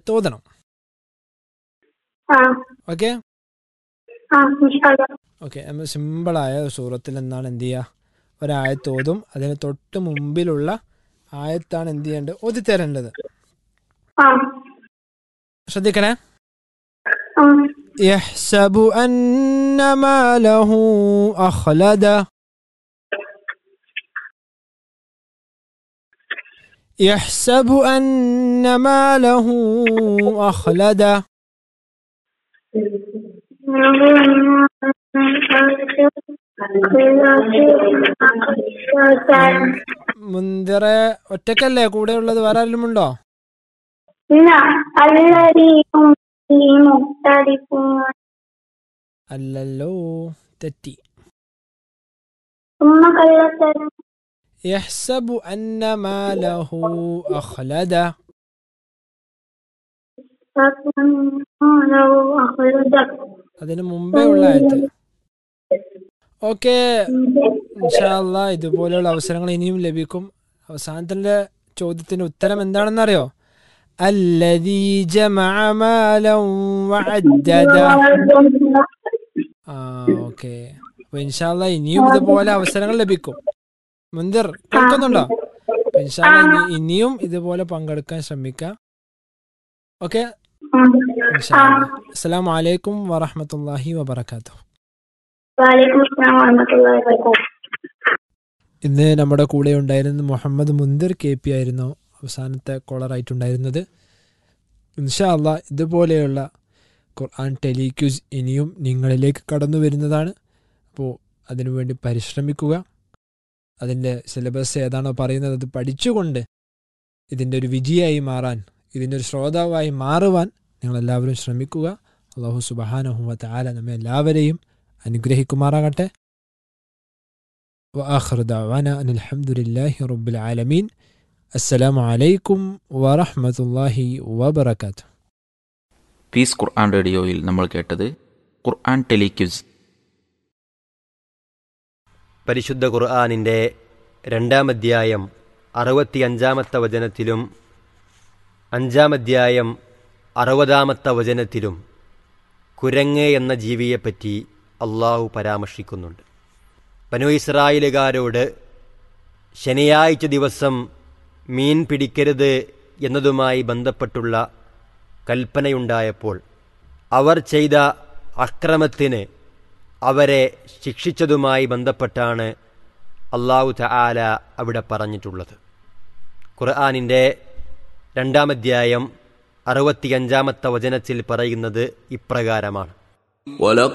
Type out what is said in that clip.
ആയത്ത് ഓതണം ആ ഓക്കെ ആ ഇൻഷാല്ലാ ഓക്കെ നമ്മൾ സിമ്പിളായ സൂറത്തിൽ എന്താണ് എന്ത് ചെയ്യുക ഒരായത്ത് ഓതും അതിന് തൊട്ട് മുമ്പിലുള്ള ആയത്താണ് എന്ത് ചെയ്യേണ്ടത് ഓതി തരേണ്ടത് ആ ശ്രദ്ധിക്കണേ ആ يحسب أن ماله أخلده يحسب أن ماله أخلده മുന്തിറെ ഒറ്റക്കല്ലേ കൂടെ ഉള്ളത് വേറെ ആരെങ്കിലും ഉണ്ടോ ഇല്ല അല്ലരീം ഈ മുക്തരിപ്പും അല്ലല്ലോ തെറ്റി ഉമ്മ കള്ളത്തരം يحسب أن ماله أخلده അതിന് മുമ്പേ ഉള്ള ആയത്ത് ഓക്കെ ഇൻഷാല്ല ഇതുപോലെയുള്ള അവസരങ്ങൾ ഇനിയും ലഭിക്കും അവസാനത്തിന്റെ ചോദ്യത്തിന്റെ ഉത്തരം എന്താണെന്നറിയോ അല്ലദീ ജമഅ മാലൻ വഅദ്ദദ ആ ഓക്കെ അപ്പൊ ഇൻഷാല്ല ഇനിയും ഇതുപോലെ അവസരങ്ങൾ ലഭിക്കും മുന്തിർ കേൾക്കുന്നുണ്ടോ അപ്പൊ ഇൻഷാല്ല ഇനി ഇനിയും ഇതുപോലെ പങ്കെടുക്കാൻ ശ്രമിക്കാം ഓക്കെ അസ്സലാമു അലൈക്കും വറഹ്മത്തുള്ളാഹി വബറകാതുഹു വാലേക്കും അസ്സലാം വറഹ്മത്തുള്ളാഹി വബറകാതുഹു ഇന്ന് നമ്മുടെ കൂടെ ഉണ്ടായിരുന്ന മുഹമ്മദ് മുന്തിർ കെ പി ആയിരുന്നു അവസാനത്തെ കോളറായിട്ടുണ്ടായിരുന്നത് ഇൻഷാ അള്ളാ ഇതുപോലെയുള്ള ഖുർആൻ ടെലിക്യൂസ് ഇനിയും നിങ്ങളിലേക്ക് കടന്നു വരുന്നതാണ് അപ്പോൾ അതിനുവേണ്ടി പരിശ്രമിക്കുക അതിൻ്റെ സിലബസ് ഏതാണോ പറയുന്നത് അത് പഠിച്ചുകൊണ്ട് ഇതിൻ്റെ ഒരു വിജയമായി മാറാൻ ഇതിൻ്റെ ഒരു ശ്രോതാവായി മാറുവാൻ നിങ്ങളെല്ലാവരും ശ്രമിക്കുക അള്ളാഹു സുബഹാനഹുവ താല നമ്മെ എല്ലാവരെയും അനുഗ്രഹിക്കുമാറാകട്ടെ وآخر دعوانا أن الحمد لله رب العالمين السلام عليكم ورحمة الله وبركاته പീസ് ഖുർആൻ റേഡിയോയിൽ നമ്മൾ കേട്ടത് ഖുർആൻ ടെലിക്യൂസ് പരിശുദ്ധ ഖുർആാനിൻ്റെ രണ്ടാം അധ്യായം അറുപത്തിയഞ്ചാമത്തെ വചനത്തിലും അഞ്ചാം അധ്യായം അറുപതാമത്തെ വചനത്തിലും കുരങ്ങ് എന്ന ജീവിയെപ്പറ്റി അള്ളാഹു പരാമർശിക്കുന്നുണ്ട് ബനു ഇസ്രായേലുകാരോട് ശനിയാഴ്ച ദിവസം മീൻ പിടിക്കരുത് എന്നതുമായി ബന്ധപ്പെട്ടുള്ള കൽപ്പനയുണ്ടായപ്പോൾ അവർ ചെയ്ത അക്രമത്തിന് അവരെ ശിക്ഷിച്ചതുമായി ബന്ധപ്പെട്ടാണ് അള്ളാഹു തആല അവിടെ പറഞ്ഞിട്ടുള്ളത് ഖുർആാനിൻ്റെ രണ്ടാമധ്യായം അറുപത്തിയഞ്ചാമത്തെ വചനത്തിൽ പറയുന്നത് ഇപ്രകാരമാണ് ولقد